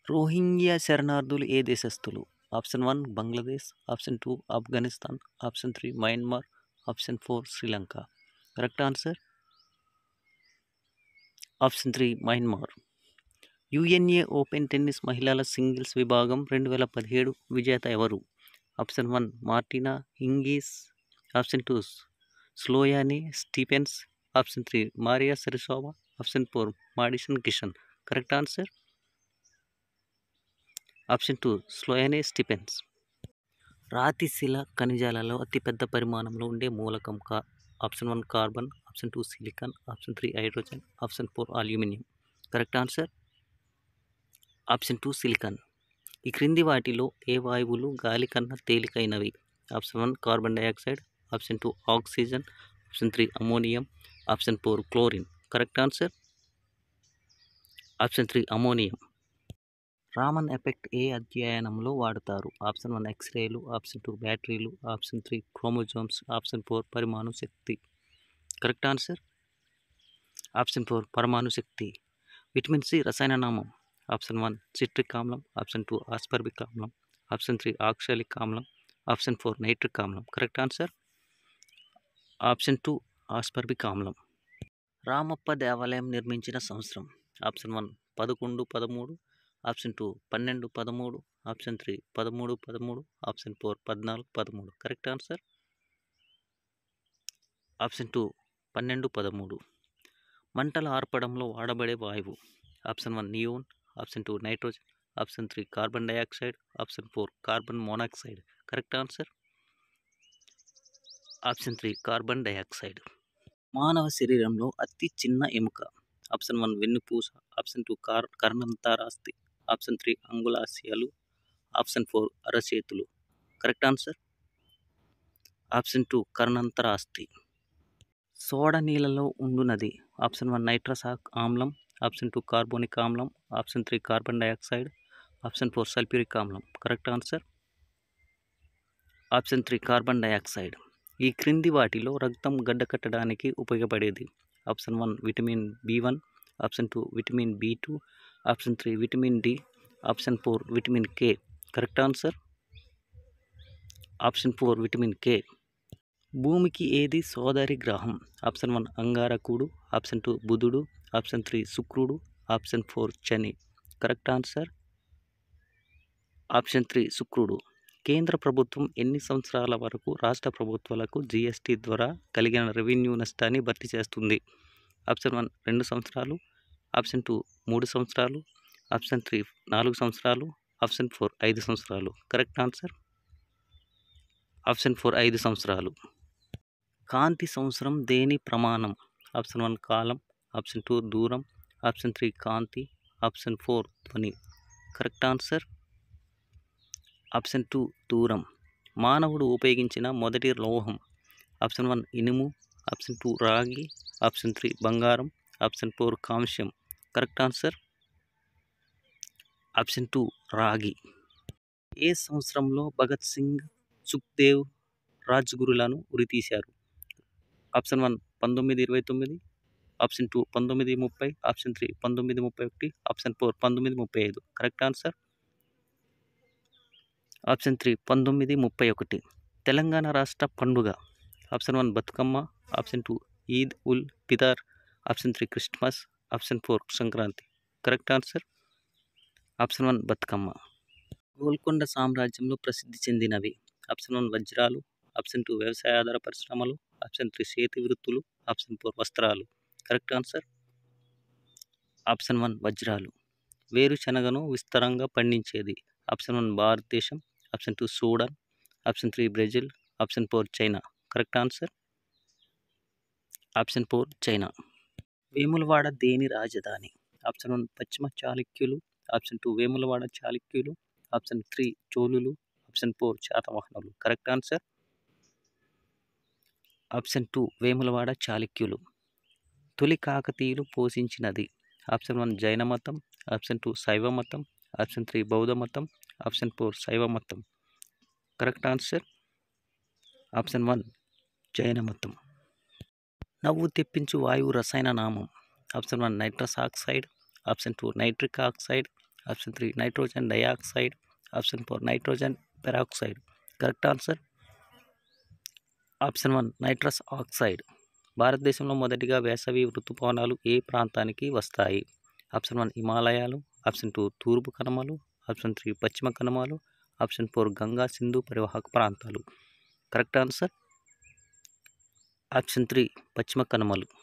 రోహింగ్యా శరణార్థులు ఏ దేశస్థులు option one Bangladesh option two Afghanistan option three Myanmar option four Sri Lanka correct answer option three Myanmar యుఎన్ఏ open tennis మహిళల singles విభాగం రెండు వేల పదిహేడు విజేత ఎవరు option one Martina Hingis option two Sloane Stephens option three Maria Sharapova option four Madison Keys correct answer option two Sloane Stephens రాతిశిల ఖనిజాలలో అతిపెద్ద పరిమాణంలో ఉండే మూలకం కా option one carbon option two silicon option three hydrogen option four aluminium correct answer option two silicon ఈ క్రింది వాటిలో ఏ వాయువులు గాలి కన్నా తేలికైనవి option one carbon dioxide option two oxygen option three ammonium option four chlorine correct answer option three ammonium Raman effect ఏ అధ్యయనంలో వాడతారు ఆప్షన్ వన్ ఎక్స్రేలు ఆప్షన్ టూ బ్యాటరీలు option three chromosomes option four పరమాణు శక్తి కరెక్ట్ ఆన్సర్ ఆప్షన్ ఫోర్ పరమాణు శక్తి vitamin C రసాయన నామం ఆప్షన్ వన్ సిట్రిక్ ఆమ్లం ఆప్షన్ టూ ఆస్పర్బిక్ ఆమ్లం ఆప్షన్ త్రీ ఆక్సాలిక్ ఆమ్లం ఆప్షన్ ఫోర్ నైట్రిక్ ఆమ్లం correct answer option two ascorbic ఆమ్లం రామప్ప దేవాలయం నిర్మించిన సంవత్సరం ఆప్షన్ వన్ పదకొండు పదమూడు ఆప్షన్ టూ పన్నెండు పదమూడు ఆప్షన్ త్రీ పదమూడు పదమూడు ఆప్షన్ ఫోర్ పద్నాలుగు పదమూడు కరెక్ట్ ఆన్సర్ ఆప్షన్ టూ పన్నెండు పదమూడు మంటలు ఆర్పడంలో వాడబడే వాయువు option one neon option two nitrogen option three carbon dioxide option four carbon monoxide correct answer option three carbon dioxide మానవ శరీరంలో అతి చిన్న ఎముక ఆప్షన్ వన్ వెన్నుపూస ఆప్షన్ టూ కార్ కర్ణంతారాస్తి ఆప్షన్ త్రీ అంగుళాశయాలు ఆప్షన్ ఫోర్ అరచేతులు కరెక్ట్ ఆన్సర్ ఆప్షన్ టూ కర్ణంతరాస్తి సోడా నీళ్ళలో ఉండునది ఆప్షన్ వన్ నైట్రస్ ఆక్- ఆమ్లం ఆప్షన్ టూ కార్బోనిక్ ఆమ్లం option three carbon dioxide option four sulphuric ఆమ్లం correct answer option three carbon dioxide ఈ క్రింది వాటిలో రక్తం గడ్డకట్టడానికి ఉపయోగపడేది option one vitamin B one option two vitamin B two option three vitamin D option four vitamin K correct answer option four vitamin K భూమికి ఏది సోదరి గ్రహం ఆప్షన్ వన్ అంగారకుడు ఆప్షన్ టూ బుధుడు ఆప్షన్ త్రీ శుక్రుడు ఆప్షన్ ఫోర్ శని correct answer option three శుక్రుడు కేంద్ర ప్రభుత్వం ఎన్ని సంవత్సరాల వరకు రాష్ట్ర ప్రభుత్వాలకు జీఎస్టీ ద్వారా కలిగిన రెవెన్యూ నష్టాన్ని భర్తీ చేస్తుంది ఆప్షన్ వన్ రెండు సంవత్సరాలు ఆప్షన్ టూ మూడు సంవత్సరాలు ఆప్షన్ త్రీ నాలుగు సంవత్సరాలు ఆప్షన్ ఫోర్ ఐదు సంవత్సరాలు కరెక్ట్ ఆన్సర్ ఆప్షన్ ఫోర్ ఐదు సంవత్సరాలు కాంతి సంవత్సరం దేని ప్రమాణం ఆప్షన్ వన్ కాలం ఆప్షన్ టూ దూరం ఆప్షన్ త్రీ కాంతి ఆప్షన్ ఫోర్ ధ్వని కరెక్ట్ ఆన్సర్ ఆప్షన్ టూ దూరం మానవుడు ఉపయోగించిన మొదటి లోహం ఆప్షన్ వన్ ఇనుము ఆప్షన్ టూ రాగి ఆప్షన్ త్రీ బంగారం ఆప్షన్ ఫోర్ కాంస్యం కరెక్ట్ ఆన్సర్ ఆప్షన్ టూ రాగి ఏ సంవత్సరంలో భగత్ సింగ్ సుఖ్దేవ్ రాజ్గురులను ఉరితీశారు ఆప్షన్ వన్ పంతొమ్మిది ఇరవై తొమ్మిది ఆప్షన్ టూ పంతొమ్మిది ముప్పై ఆప్షన్ త్రీ పంతొమ్మిది ముప్పై ఒకటి ఆప్షన్ ఫోర్ పంతొమ్మిది ముప్పై ఐదు కరెక్ట్ ఆన్సర్ ఆప్షన్ త్రీ పంతొమ్మిది ముప్పై ఒకటి తెలంగాణ రాష్ట్ర పండుగ option one Bathukamma option two Eid ul Fitr option three Christmas option four Sankranti correct answer option one Bathukamma Golconda సామ్రాజ్యంలో ప్రసిద్ధి చెందినవి ఆప్షన్ వన్ వజ్రాలు ఆప్షన్ టూ వ్యవసాయ ఆధార పరిశ్రమలు ఆప్షన్ త్రీ చేతి వృత్తులు ఆప్షన్ ఫోర్ వస్త్రాలు కరెక్ట్ ఆన్సర్ ఆప్షన్ వన్ వజ్రాలు వేరుశనగను విస్తారంగా పండించేది ఆప్షన్ వన్ భారతదేశం option two Sudan option three Brazil option four China correct answer option four China Vemulawada దేని రాజధాని ఆప్షన్ వన్ పశ్చిమ చాళుక్యులు ఆప్షన్ టూ వేములవాడ చాళుక్యులు ఆప్షన్ త్రీ చోళులు ఆప్షన్ ఫోర్ శాతవాహనులు correct answer option two Vemulawada చాళుక్యులు తొలి కాకతీయులు పోషించినది ఆప్షన్ వన్ జైన మతం ఆప్షన్ టూ శైవ మతం ఆప్షన్ త్రీ బౌద్ధ మతం ఆప్షన్ ఫోర్ శైవ మతం కరెక్ట్ ఆన్సర్ ఆప్షన్ వన్ జైన మతం నవ్వు తెప్పించు వాయువు రసాయన నామం option one nitrous oxide option two nitric oxide option three nitrogen dioxide option four nitrogen peroxide correct answer option one nitrous oxide భారతదేశంలో మొదటిగా వేసవి ఋతుపవనాలు ఏ ప్రాంతానికి వస్తాయి ఆప్షన్ వన్ హిమాలయాలు ఆప్షన్ టూ తూర్పు కనుమలు ఆప్షన్ త్రీ పశ్చిమ కనుమలు ఆప్షన్ ఫోర్ గంగా సింధు పరివాహక ప్రాంతాలు కరెక్ట్ ఆన్సర్ ఆప్షన్ త్రీ పశ్చిమ కనుమలు